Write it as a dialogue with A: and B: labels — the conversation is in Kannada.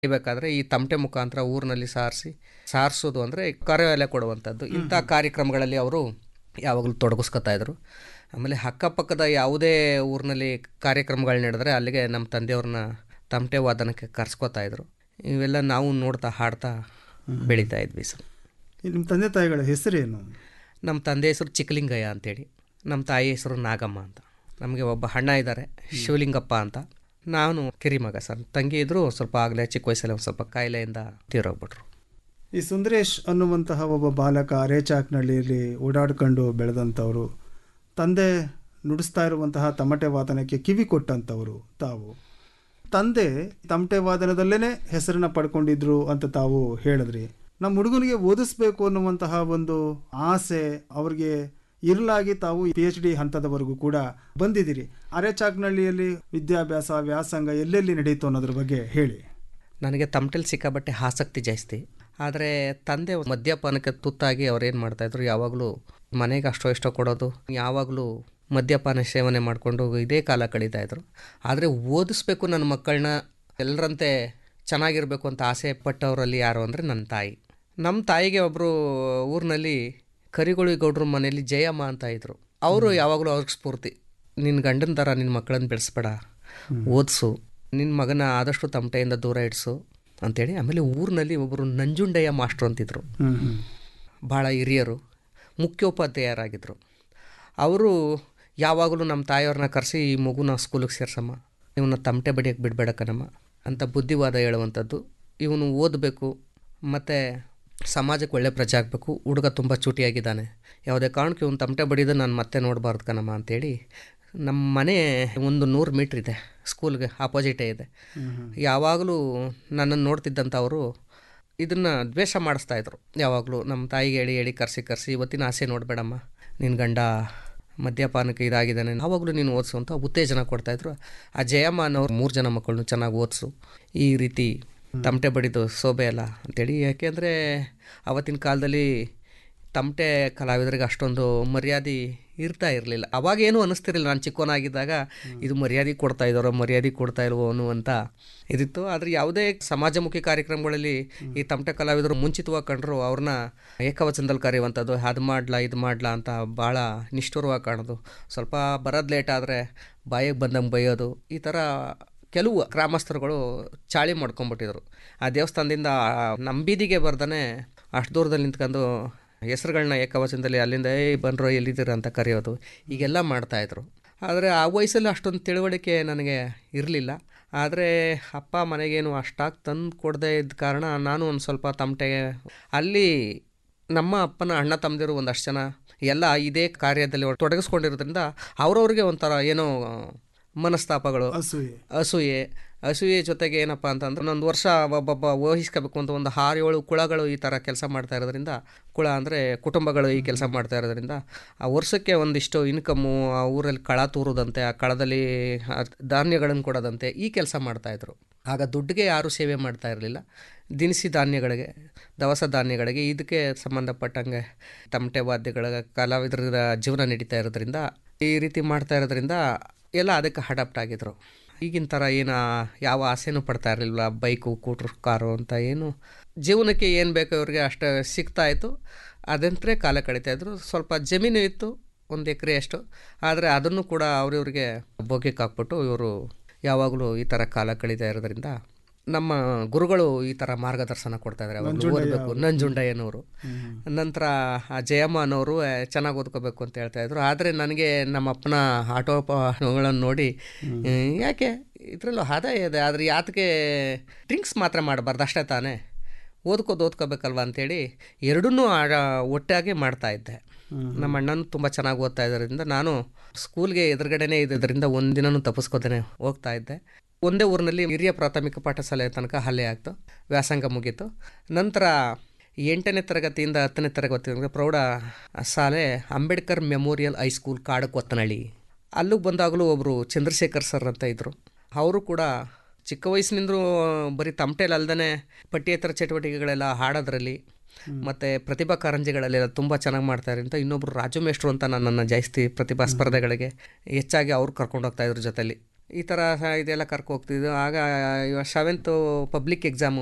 A: ಬೇಕಾದ್ರೆ ಈ ತಮಟೆ ಮುಖಾಂತರ ಊರಿನಲ್ಲಿ ಸಾರಿಸಿ ಸಾರಿಸೋದು ಅಂದರೆ ಕಾರ್ಯಾಲಯ ಕೊಡುವಂಥದ್ದು ಇಂಥ ಕಾರ್ಯಕ್ರಮಗಳಲ್ಲಿ ಅವರು ಯಾವಾಗಲೂ ತೊಡಗಿಸ್ಕೊತಾ ಇದ್ರು ಆಮೇಲೆ ಅಕ್ಕಪಕ್ಕದ ಯಾವುದೇ ಊರಿನಲ್ಲಿ ಕಾರ್ಯಕ್ರಮಗಳು ನಡೆದ್ರೆ ಅಲ್ಲಿಗೆ ನಮ್ಮ ತಂದೆಯವ್ರನ್ನ ತಮಟೆ ವಾದನಕ್ಕೆ ಕರ್ಸ್ಕೊತಾ ಇದ್ರು ಇವೆಲ್ಲ ನಾವು ನೋಡ್ತಾ ಹಾಡ್ತಾ ಬೆಳೀತಾ ಇದ್ವಿ ಸರ್
B: ನಿಮ್ಮ ತಂದೆ ತಾಯಿಗಳ ಹೆಸರೇನು
A: ನಮ್ಮ ತಂದೆ ಹೆಸರು ಚಿಕ್ಕಲಿಂಗಯ್ಯ ಅಂತೇಳಿ ನಮ್ಮ ತಾಯಿ ಹೆಸರು ನಾಗಮ್ಮ ಅಂತ ನಮಗೆ ಒಬ್ಬ ಅಣ್ಣ ಇದ್ದಾರೆ ಶಿವಲಿಂಗಪ್ಪ ಅಂತ ನಾನು ಕಿರಿಮಗ ಸರ್ ತಂಗಿ ಇದ್ರು ಸ್ವಲ್ಪ ಆಗಲೇ ಚಿಕ್ಕ ವಯಸ್ಸಲ್ಲಿ ಒಂದು ಸ್ವಲ್ಪ ಕಾಯಿಲೆಯಿಂದ ತೀರೋಗ್ಬಿಟ್ರು
B: ಈ ಸುಂದರೇಶ್ ಅನ್ನುವಂತಹ ಒಬ್ಬ ಬಾಲಕ ರೇಚಾಕ್ನಳ್ಳಿಯಲ್ಲಿ ಓಡಾಡ್ಕೊಂಡು ಬೆಳೆದಂಥವರು ತಂದೆ ನುಡಿಸ್ತಾ ಇರುವಂತಹ ತಮಟೆ ವಾದನಕ್ಕೆ ಕಿವಿ ಕೊಟ್ಟಂಥವರು ತಾವು ತಂದೆ ತಮಟೆ ವಾದನದಲ್ಲೇ ಹೆಸರನ್ನ ಪಡ್ಕೊಂಡಿದ್ರು ಅಂತ ತಾವು ಹೇಳಿದ್ರಿ ನಮ್ಮ ಹುಡುಗನಿಗೆ ಓದಿಸ್ಬೇಕು ಅನ್ನುವಂತಹ ಒಂದು ಆಸೆ ಅವ್ರಿಗೆ ಇರಲಾಗಿ ತಾವು ಪಿ ಎಚ್ ಡಿ ಹಂತದವರೆಗೂ ಕೂಡ ಬಂದಿದ್ದೀರಿ ಅರೆಚಾಕ್ನಳ್ಳಿಯಲ್ಲಿ ವಿದ್ಯಾಭ್ಯಾಸ ವ್ಯಾಸಂಗ ಎಲ್ಲೆಲ್ಲಿ ನಡೀತು ಅನ್ನೋದ್ರ ಬಗ್ಗೆ ಹೇಳಿ
A: ನನಗೆ ತಮಟೆಲಿ ಸಿಕ್ಕಾಬಟ್ಟೆ ಆಸಕ್ತಿ ಜಾಸ್ತಿ ಆದರೆ ತಂದೆ ಮದ್ಯಪಾನಕ್ಕೆ ತುತ್ತಾಗಿ ಅವ್ರೇನು ಮಾಡ್ತಾಯಿದ್ರು ಯಾವಾಗಲೂ ಮನೆಗೆ ಅಷ್ಟೋ ಇಷ್ಟೋ ಕೊಡೋದು ಯಾವಾಗಲೂ ಮದ್ಯಪಾನ ಸೇವನೆ ಮಾಡಿಕೊಂಡು ಇದೇ ಕಾಲ ಕಳೀತಾ ಇದ್ರು ಆದರೆ ಓದಿಸ್ಬೇಕು ನನ್ನ ಮಕ್ಕಳನ್ನ ಎಲ್ಲರಂತೆ ಚೆನ್ನಾಗಿರಬೇಕು ಅಂತ ಆಸೆ ಪಟ್ಟವರಲ್ಲಿ ಯಾರು ಅಂದರೆ ನನ್ನ ತಾಯಿ ನಮ್ಮ ತಾಯಿಗೆ ಒಬ್ಬರು ಊರಿನಲ್ಲಿ ಕರಿಗೊಳಿ ಗೌಡ್ರ ಮನೆಯಲ್ಲಿ ಜಯಮ್ಮ ಅಂತ ಇದ್ರು ಅವರು ಯಾವಾಗಲೂ ಅವ್ರಿಗೆ ಸ್ಫೂರ್ತಿ ನಿನ್ನ ಗಂಡನ ಥರ ನಿನ್ನ ಮಕ್ಕಳನ್ನ ಬೆಳೆಸ್ಬೇಡ ಓದಿಸು ನಿನ್ನ ಮಗನ ಆದಷ್ಟು ತಮಟೆಯಿಂದ ದೂರ ಇಡಿಸು ಅಂತೇಳಿ ಆಮೇಲೆ ಊರಿನಲ್ಲಿ ಒಬ್ಬರು ನಂಜುಂಡಯ್ಯ ಮಾಸ್ಟ್ರು ಅಂತಿದ್ರು
B: ಹ್ಮ್ ಹ್ಮ್
A: ಭಾಳ ಹಿರಿಯರು ಮುಖ್ಯೋಪಾಧ್ಯಾಯರಾಗಿದ್ದರು ಅವರು ಯಾವಾಗಲೂ ನಮ್ಮ ತಾಯಿಯವ್ರನ್ನ ಕರೆಸಿ ಈ ಮಗುನ ಸ್ಕೂಲಿಗೆ ಸೇರ್ಸಮ್ಮ ಇವನ್ನ ತಮಟೆ ಬಡಿಯಕ್ಕೆ ಬಿಡಬೇಡ ಕಣಮ್ಮ ಅಂತ ಬುದ್ಧಿವಾದ ಹೇಳುವಂಥದ್ದು ಇವನು ಓದಬೇಕು ಮತ್ತು ಸಮಾಜಕ್ಕೆ ಒಳ್ಳೆ ಪ್ರಜೆ ಆಗಬೇಕು ಹುಡುಗ ತುಂಬ ಚೂಟಿಯಾಗಿದ್ದಾನೆ ಯಾವುದೇ ಕಾರಣಕ್ಕೆ ಇವನು ತಮಟೆ ಬಡಿದು ನಾನು ಮತ್ತೆ ನೋಡಬಾರ್ದು ಕಣಮ್ಮ ಅಂತೇಳಿ ನಮ್ಮ ಮನೆ ಒಂದು ನೂರು ಮೀಟ್ರ್ ಇದೆ ಸ್ಕೂಲ್ಗೆ ಆಪೋಸಿಟೇ ಇದೆ ಯಾವಾಗಲೂ ನನ್ನನ್ನು ನೋಡ್ತಿದ್ದಂಥವರು ಇದನ್ನು ದ್ವೇಷ ಮಾಡಿಸ್ತಾ ಇದ್ರು ಯಾವಾಗಲೂ ನಮ್ಮ ತಾಯಿಗೆ ಹೇಳಿ ಹೇಳಿ ಕರ್ಸಿ ಕರ್ಸಿ ಇವತ್ತಿನ ಆಸೆ ನೋಡಬೇಡಮ್ಮ ನಿನ್ನ ಗಂಡ ಮದ್ಯಪಾನಕ್ಕೆ ಇದಾಗಿದ್ದಾನೆ ಯಾವಾಗಲೂ ನೀನು ಓದಿಸು ಅಂತ ಉತ್ತೇಜನ ಕೊಡ್ತಾಯಿದ್ರು ಆ ಜಯಮ್ಮ ಅನ್ನೋರು ಮೂರು ಜನ ಮಕ್ಕಳನ್ನು ಚೆನ್ನಾಗಿ ಓದಿಸು ಈ ರೀತಿ ತಮಟೆ ಬಡಿದು ಸೋಬೆ ಅಲ್ಲ ಅಂತೇಳಿ ಯಾಕೆಂದರೆ ಆವತ್ತಿನ ಕಾಲದಲ್ಲಿ ತಮಟೆ ಕಲಾವಿದರಿಗೆ ಅಷ್ಟೊಂದು ಮರ್ಯಾದೆ ಇರ್ತಾ ಇರಲಿಲ್ಲ ಅವಾಗೇನು ಅನ್ನಿಸ್ತಿರಲಿಲ್ಲ ನಾನು ಚಿಕ್ಕವನಾಗಿದ್ದಾಗ ಇದು ಮರ್ಯಾದೆ ಕೊಡ್ತಾ ಇದ್ದಾರೋ ಮರ್ಯಾದೆ ಕೊಡ್ತಾ ಇಲ್ವೋ ಅನ್ನುವಂಥ ಇದಿತ್ತು ಆದರೆ ಯಾವುದೇ ಸಮಾಜಮುಖಿ ಕಾರ್ಯಕ್ರಮಗಳಲ್ಲಿ ಈ ತಮಟೆ ಕಲಾವಿದರು ಮುಂಚಿತವಾಗಿ ಕಂಡ್ರು ಅವ್ರನ್ನ ಏಕವಚನದಲ್ಲಿ ಕರೆಯುವಂಥದ್ದು ಅದು ಮಾಡ್ಲಾ ಇದು ಮಾಡ್ಲಾ ಅಂತ ಭಾಳ ನಿಷ್ಠುರವಾಗಿ ಕಾಣೋದು ಸ್ವಲ್ಪ ಬರೋದು ಲೇಟ್ ಆದರೆ ಬಾಯಿಗೆ ಬಂದಂಗೆ ಬೈಯೋದು ಈ ಥರ ಕೆಲವು ಗ್ರಾಮಸ್ಥರುಗಳು ಚಾಳಿ ಮಾಡ್ಕೊಂಬಿಟ್ಟಿದ್ರು ಆ ದೇವಸ್ಥಾನದಿಂದ ನಮ್ಮ ಬೀದಿಗೆ ಬರ್ದೇ ಅಷ್ಟು ದೂರದಲ್ಲಿ ನಿಂತ್ಕೊಂಡು ಹೆಸರುಗಳನ್ನ ಏಕವಚನದಲ್ಲಿ ಅಲ್ಲಿಂದ ಏ ಬನ್ರೋ ಎಲ್ಲಿದ್ದೀರ ಅಂತ ಕರೆಯೋದು ಈಗೆಲ್ಲ ಮಾಡ್ತಾಯಿದ್ರು ಆದರೆ ಆ ವಯಸ್ಸಲ್ಲಿ ಅಷ್ಟೊಂದು ತಿಳುವಳಿಕೆ ನನಗೆ ಇರಲಿಲ್ಲ ಆದರೆ ಅಪ್ಪ ಮನೆಗೇನು ಅಷ್ಟಾಗಿ ತಂದು ಕೊಡದೇ ಇದ್ದ ಕಾರಣ ನಾನು ಒಂದು ಸ್ವಲ್ಪ ತಮಟೆಗೆ ಅಲ್ಲಿ ನಮ್ಮ ಅಪ್ಪನ ಅಣ್ಣ ತಮ್ಮದಿರು ಒಂದಷ್ಟು ಜನ ಎಲ್ಲ ಇದೇ ಕಾರ್ಯದಲ್ಲಿ ತೊಡಗಿಸ್ಕೊಂಡಿರೋದ್ರಿಂದ ಅವ್ರವ್ರಿಗೆ ಒಂಥರ ಏನೋ ಮನಸ್ತಾಪಗಳು
B: ಅಸೂಯೆ
A: ಅಸೂಯೆ ಅಸೂಯೆ ಜೊತೆಗೆ ಏನಪ್ಪ ಅಂತಂದ್ರೆ ಒಂದು ವರ್ಷ ಒಬ್ಬೊಬ್ಬ ವಹಿಸ್ಕೋಬೇಕು ಅಂತ ಒಂದು ಆರು ಏಳು ಕುಳಗಳು ಈ ಥರ ಕೆಲಸ ಮಾಡ್ತಾ ಇರೋದ್ರಿಂದ ಕುಳ ಅಂದರೆ ಕುಟುಂಬಗಳು ಈ ಕೆಲಸ ಮಾಡ್ತಾ ಇರೋದ್ರಿಂದ ಆ ವರ್ಷಕ್ಕೆ ಒಂದಿಷ್ಟು ಇನ್ಕಮ್ಮು ಆ ಊರಲ್ಲಿ ಕಳ ತೂರೋದಂತೆ ಆ ಕಳದಲ್ಲಿ ಆ ಧಾನ್ಯಗಳನ್ನು ಕೊಡೋದಂತೆ ಈ ಕೆಲಸ ಮಾಡ್ತಾಯಿದ್ರು ಆಗ ದುಡ್ಡಿಗೆ ಯಾರೂ ಸೇವೆ ಮಾಡ್ತಾ ಇರಲಿಲ್ಲ ದಿನಸಿ ಧಾನ್ಯಗಳಿಗೆ ದವಸ ಧಾನ್ಯಗಳಿಗೆ ಇದಕ್ಕೆ ಸಂಬಂಧಪಟ್ಟಂಗೆ ತಮಟೆ ವಾದ್ಯಗಳ ಕಲಾವಿದರ ಜೀವನ ನಡೀತಾ ಇರೋದ್ರಿಂದ ಈ ರೀತಿ ಮಾಡ್ತಾ ಇರೋದ್ರಿಂದ ಎಲ್ಲ ಅದಕ್ಕೆ ಅಡಾಪ್ಟ್ ಆಗಿದ್ರು ಈಗಿನ ಥರ ಏನು ಯಾವ ಆಸೆನೂ ಪಡ್ತಾ ಇರಲಿಲ್ಲ ಬೈಕು ಕೂಟ್ರು ಕಾರು ಅಂತ ಏನು ಜೀವನಕ್ಕೆ ಏನು ಬೇಕೋ ಇವ್ರಿಗೆ ಅಷ್ಟು ಸಿಗ್ತಾ ಇತ್ತು ಅದಂತರೇ ಕಾಲ ಕಳೀತಾ ಇದ್ರು ಸ್ವಲ್ಪ ಜಮೀನು ಇತ್ತು ಒಂದು ಎಕರೆ ಅಷ್ಟು ಆದರೆ ಅದನ್ನು ಕೂಡ ಅವ್ರಿವ್ರಿಗೆ ಬೋಗಿಗೆ ಹಾಕ್ಬಿಟ್ಟು ಇವರು ಯಾವಾಗಲೂ ಈ ಥರ ಕಾಲ ಕಳೀತಾ ಇರೋದ್ರಿಂದ ನಮ್ಮ ಗುರುಗಳು ಈ ಥರ ಮಾರ್ಗದರ್ಶನ ಕೊಡ್ತಾ ಇದ್ದಾರೆ ಅವರು ಓದಬೇಕು ನಂಜುಂಡಯ್ಯನವರು ನಂತರ ಆ ಜಯಮ್ಮ ಅನ್ನೋರು ಚೆನ್ನಾಗಿ ಓದ್ಕೋಬೇಕು ಅಂತ ಹೇಳ್ತಾ ಇದ್ರು ಆದರೆ ನನಗೆ ನಮ್ಮ ಅಪ್ಪನ ಆಟೋಗಳನ್ನು ನೋಡಿ ಯಾಕೆ ಇದರಲ್ಲೂ ಆದಾಯ ಇದೆ ಆದರೆ ಯಾತಕ್ಕೆ ಡ್ರಿಂಕ್ಸ್ ಮಾತ್ರ ಮಾಡಬಾರ್ದು ಅಷ್ಟೇ ತಾನೇ ಓದ್ಕೋದು ಓದ್ಕೋಬೇಕಲ್ವ ಅಂತೇಳಿ ಎರಡನ್ನೂ ಒಟ್ಟಾಗಿ ಮಾಡ್ತಾ ಇದ್ದೆ ನಮ್ಮ ಅಣ್ಣನೂ ತುಂಬ ಚೆನ್ನಾಗಿ ಓದ್ತಾ ಇದ್ದರಿಂದ ನಾನು ಸ್ಕೂಲ್ಗೆ ಎದುರುಗಡೆನೇ ಇದ್ದಿದ್ದರಿಂದ ಒಂದಿನೂ ತಪ್ಪಿಸ್ಕೋದೇನೆ ಹೋಗ್ತಾ ಇದ್ದೆ ಒಂದೇ ಊರಿನಲ್ಲಿ ಹಿರಿಯ ಪ್ರಾಥಮಿಕ ಪಾಠಶಾಲೆ ತನಕ ಹಲ್ಲೆ ಆಗ್ತು ವ್ಯಾಸಂಗ ಮುಗೀತು ನಂತರ ಎಂಟನೇ ತರಗತಿಯಿಂದ ಹತ್ತನೇ ತರಗತಿ ಪ್ರೌಢ ಶಾಲೆ ಅಂಬೇಡ್ಕರ್ ಮೆಮೋರಿಯಲ್ ಹೈಸ್ಕೂಲ್ ಕಾಡು ಕೊತ್ತನಹಳ್ಳಿ ಅಲ್ಲಿಗೆ ಬಂದಾಗಲೂ ಒಬ್ಬರು ಚಂದ್ರಶೇಖರ್ ಸರ್ ಅಂತ ಇದ್ದರು ಅವರು ಕೂಡ ಚಿಕ್ಕ ವಯಸ್ಸಿನಿಂದಲೂ ಬರೀ ತಮಟೆಲಿ ಅಲ್ದೇ ಪಠ್ಯೇತರ ಚಟುವಟಿಕೆಗಳೆಲ್ಲ ಹಾಡೋದ್ರಲ್ಲಿ ಮತ್ತು ಪ್ರತಿಭಾ ಕಾರಂಜಿಗಳಲ್ಲೆಲ್ಲ ತುಂಬ ಚೆನ್ನಾಗಿ ಮಾಡ್ತಾರೆ ಅಂತ ಇನ್ನೊಬ್ಬರು ರಾಜು ಮೇಷ್ಟ್ರು ಅಂತ ನನ್ನನ್ನು ಜಾಸ್ತಿ ಪ್ರತಿಭಾ ಸ್ಪರ್ಧೆಗಳಿಗೆ ಹೆಚ್ಚಾಗಿ ಅವ್ರು ಕರ್ಕೊಂಡು ಹೋಗ್ತಾಯಿದ್ರು ಜೊತೆಲಿ ಈ ಥರ ಸ- ಇದೆಲ್ಲ ಕರ್ಕೊ ಹೋಗ್ತಿದ್ದು ಆಗ ಇವಾಗ ಸೆವೆಂತು ಪಬ್ಲಿಕ್ ಎಕ್ಸಾಮು